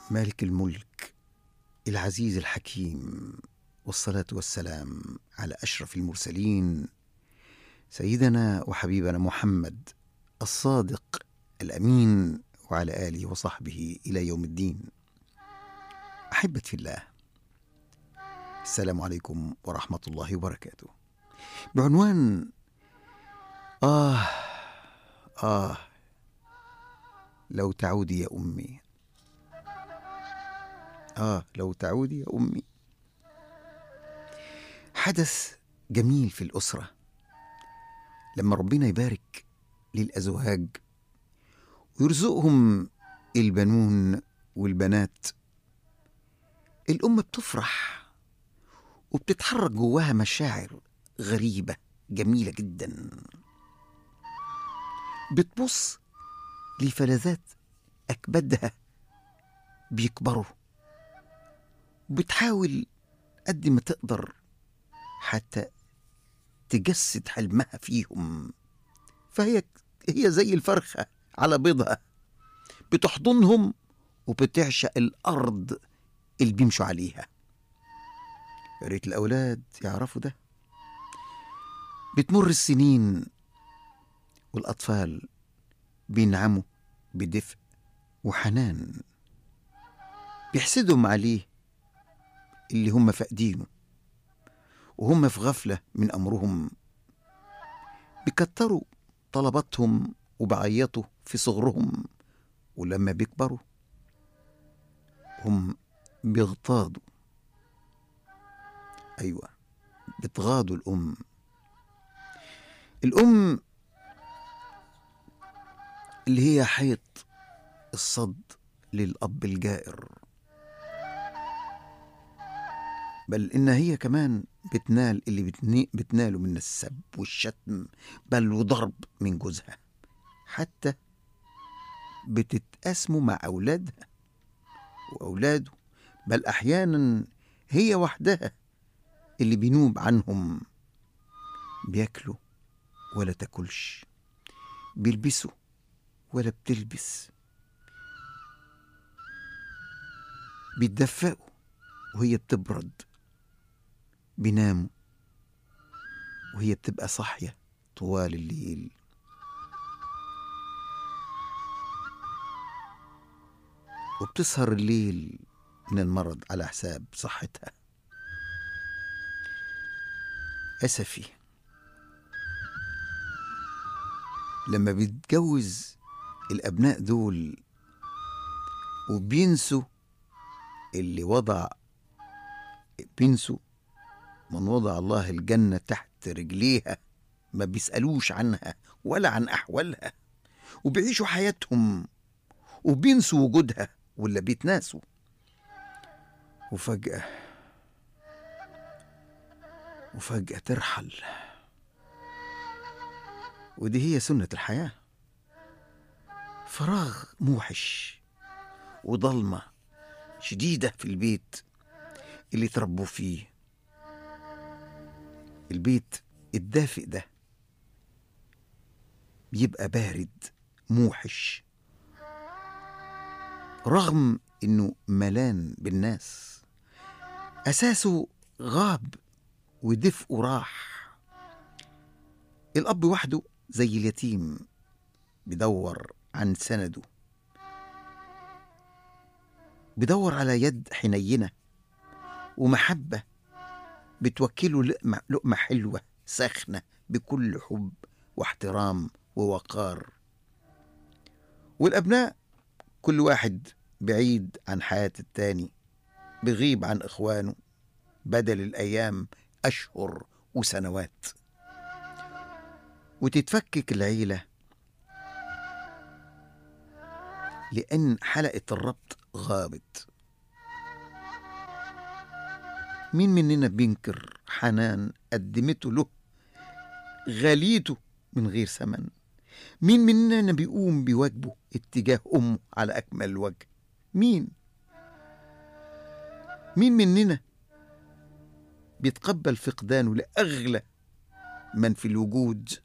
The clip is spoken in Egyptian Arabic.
مالك الملك العزيز الحكيم والصلاة والسلام على أشرف المرسلين سيدنا وحبيبنا محمد الصادق الأمين وعلى آله وصحبه إلى يوم الدين أحبة في الله السلام عليكم ورحمة الله وبركاته بعنوان آه آه لو تعودي يا أمي آه لو تعودي يا أمي حدث جميل في الأسرة لما ربنا يبارك للأزواج ويرزقهم البنون والبنات الأم بتفرح وبتتحرك جواها مشاعر غريبة جميلة جدا بتبص لفلذات أكبادها بيكبروا بتحاول قد ما تقدر حتى تجسد حلمها فيهم فهي هي زي الفرخة على بيضها بتحضنهم وبتعشق الأرض اللي بيمشوا عليها يا ريت الأولاد يعرفوا ده بتمر السنين والأطفال بينعموا بدفء وحنان بيحسدهم عليه اللي هم فاقدينه وهم في غفلة من أمرهم بيكتروا طلباتهم وبعيطوا في صغرهم ولما بيكبروا هم بيغتاظوا أيوة بتغاضوا الأم الأم اللي هي حيط الصد للأب الجائر بل إن هي كمان بتنال اللي بتني بتناله من السب والشتم بل وضرب من جوزها حتى بتتقاسموا مع أولادها وأولاده بل أحيانا هي وحدها اللي بينوب عنهم بياكلوا ولا تاكلش بيلبسوا ولا بتلبس بيتدفقوا وهي بتبرد بيناموا وهي بتبقى صاحية طوال الليل وبتسهر الليل من المرض على حساب صحتها أسفي لما بيتجوز الأبناء دول وبينسوا اللي وضع بينسوا من وضع الله الجنة تحت رجليها ما بيسألوش عنها ولا عن أحوالها وبيعيشوا حياتهم وبينسوا وجودها ولا بيتناسوا وفجأة وفجأة ترحل ودي هي سنة الحياة فراغ موحش وضلمة شديدة في البيت اللي تربوا فيه البيت الدافئ ده بيبقى بارد موحش رغم انه ملان بالناس اساسه غاب ودفئه راح الاب وحده زي اليتيم بدور عن سنده بدور على يد حنينه ومحبه بتوكله لقمة, لقمة حلوة ساخنة بكل حب واحترام ووقار والأبناء كل واحد بعيد عن حياة التاني بغيب عن إخوانه بدل الأيام أشهر وسنوات وتتفكك العيلة لأن حلقة الربط غابت مين مننا بينكر حنان قدمته له غاليته من غير ثمن مين مننا بيقوم بواجبه اتجاه أمه على أكمل وجه مين مين مننا بيتقبل فقدانه لأغلى من في الوجود